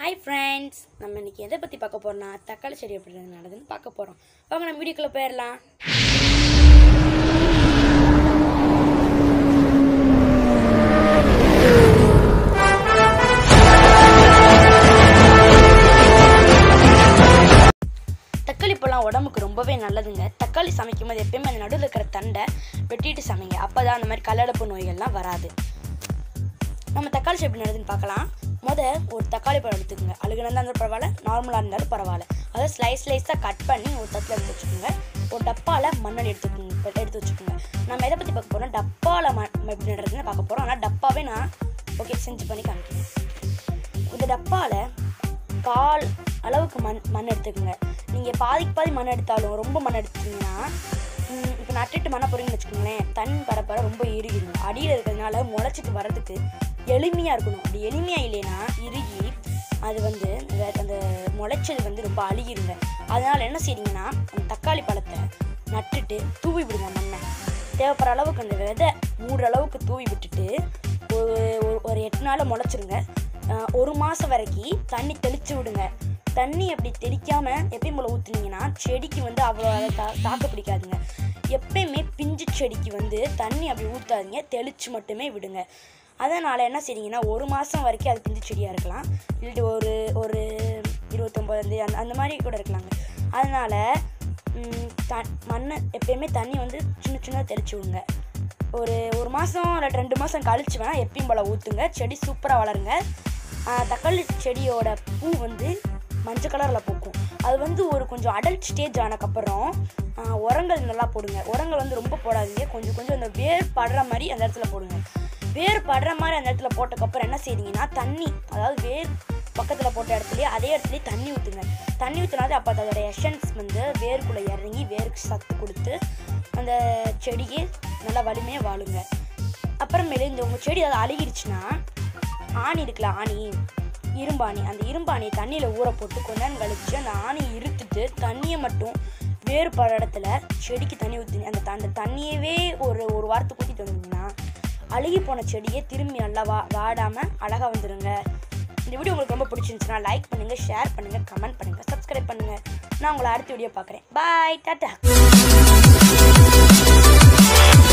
hi friends நம்ம இன்னைக்கு எதை பற்றி பார்க்க போறோம்னா தக்காளி செடி எப்படி நடக்குதுன்னு பார்க்க போகிறோம் வாங்க நம்ம வீடியோக்குள்ளே போயிடலாம் தக்காளி பழம் உடம்புக்கு ரொம்பவே நல்லதுங்க தக்காளி சமைக்கும் போது எப்பயுமே அந்த நடுவில் இருக்கிற தண்டை வெட்டிட்டு சமைங்க அப்போ தான் அந்த மாதிரி கல்லடப்பு நோய்கள்லாம் வராது நம்ம தக்காளி செடி எப்படி நடக்குதுன்னு பார்க்கலாம் முத ஒரு தக்காளி பழம் எடுத்துக்கோங்க அழுகுனா இருந்தாலும் பரவாயில்ல நார்மலாக இருந்தாலும் பரவாயில்ல அதை ஸ்லைஸ் ஸ்லைஸாக கட் பண்ணி ஒரு தட்டில் எடுத்து வச்சுக்கோங்க ஒரு டப்பாவில் மண்ணெண்ணி எடுத்துக்கோங்க இப்ப எடுத்து வச்சுக்கோங்க நம்ம எதை பற்றி பார்க்க போகிறோம் டப்பாவில் மண் எப்படி நடுறதுன்னு பார்க்க போகிறோம் ஆனால் டப்பாவே நான் ஓகே செஞ்சு பண்ணி காமிக்கிறேன் இந்த டப்பாவில் கால் அளவுக்கு மண் மண் எடுத்துக்கோங்க நீங்கள் பாதிக்கு பாதி மண் எடுத்தாலும் ரொம்ப மண் எடுத்தீங்கன்னா இப்போ நட்டுட்டு மண்ணை போகிறீங்கன்னு வச்சுக்கோங்களேன் தண்ணி பரப்பர ரொம்ப இறுகிடுங்க அடியில் இருக்கிறதுனால முளைச்சிட்டு வர்றதுக்கு எளிமையாக இருக்கணும் அப்படி எளிமையாக இல்லைன்னா இறுகி அது வந்து வே- அந்த முளைச்சது வந்து ரொம்ப அழுகிருங்க அதனால் என்ன செய்றீங்கன்னா அந்த தக்காளி பழத்தை நட்டுட்டு தூவி விடுங்க மண்ணை தேவைப்படுற அளவுக்கு அந்த விதை மூடுற அளவுக்கு தூவி விட்டுட்டு ஒரு ஒரு- ஒரு எட்டு நாள் முளைச்சிருங்க ஆஹ் ஒரு மாதம் வரைக்கும் தண்ணி தெளித்து விடுங்க தண்ணி அப்படி தெளிக்காமல் எப்பயும் போல் ஊற்றுனீங்கன்னா செடிக்கு வந்து அவ்வளோ அதை தா தாக்கு பிடிக்காதுங்க எப்பயுமே பிஞ்சு செடிக்கு வந்து தண்ணி அப்படி ஊற்றாதீங்க தெளித்து மட்டுமே விடுங்க அதனால் என்ன செய்றீங்கன்னா ஒரு மாதம் வரைக்கும் அது பிஞ்சு செடியாக இருக்கலாம் இல்லாட்டி ஒரு ஒரு இருபத்தொம்போதாந்தேதி அந்த அந்த மாதிரி கூட இருக்கலாங்க அதனால் த மண் எப்பயுமே தண்ணி வந்து சின்ன சின்ன தெளிச்சு விடுங்க ஒரு ஒரு மாதம் இல்லை ரெண்டு மாதம் கழிச்சு வேணால் எப்பயும் போல் ஊற்றுங்க செடி சூப்பராக வளருங்க ஆஹ் தக்காளி செடியோட பூ வந்து மஞ்சள் கலரில் பூக்கும் அது வந்து ஒரு கொஞ்சம் அடல்ட் ஸ்டேஜ் ஆனக்கப்புறம் ஆஹ் உரங்கள் நல்லா போடுங்க உரங்கள் வந்து ரொம்ப போடாதீங்க கொஞ்சம் கொஞ்சம் அந்த வேர் படுற மாதிரி அந்த இடத்துல போடுங்க வேர் படுற மாதிரி அந்த இடத்துல போட்டக்கப்புறம் என்ன செய்றீங்கன்னா தண்ணி அதாவது வேர் பக்கத்தில் போட்ட இடத்துலயே அதே இடத்துலயே தண்ணி ஊற்றுங்க தண்ணி ஊற்றினாலே அப்போ அதோட எசன்ஸ் வந்து வேருக்குள்ளே இறங்கி வேருக்கு சத்து கொடுத்து அந்த செடிக்கு நல்லா வலிமையாக வாழுங்க அப்புறமேலு இந்த உங்கள் செடி அது அழுகிடுச்சுன்னா ஆணி இருக்குல்ல ஆணி இரும்பாணி அந்த இரும்பாணியை தண்ணியில் ஊற போட்டு கொஞ்ச நேரம் கழிச்சு அந்த ஆணியை இருத்துட்டு தண்ணியை மட்டும் வேறுபட இடத்துல செடிக்கு தண்ணி ஊற்றி அந்த த- அந்த தண்ணியவே ஒரு ஒரு வாரத்துக்கு ஊற்றிட்டு வந்தீங்கன்னா அழுகி போன செடியை திரும்பி நல்லா வா வாடாமல் அழகாக வந்துடுங்க இந்த வீடியோ உங்களுக்கு ரொம்ப பிடிச்சிருந்துச்சுன்னா லைக் பண்ணுங்கள் ஷேர் பண்ணுங்கள் கமெண்ட் பண்ணுங்கள் சப்ஸ்கிரைப் பண்ணுங்கள் நான் உங்களை அடுத்த வீடியோ பார்க்குறேன் பாய் டாட்டா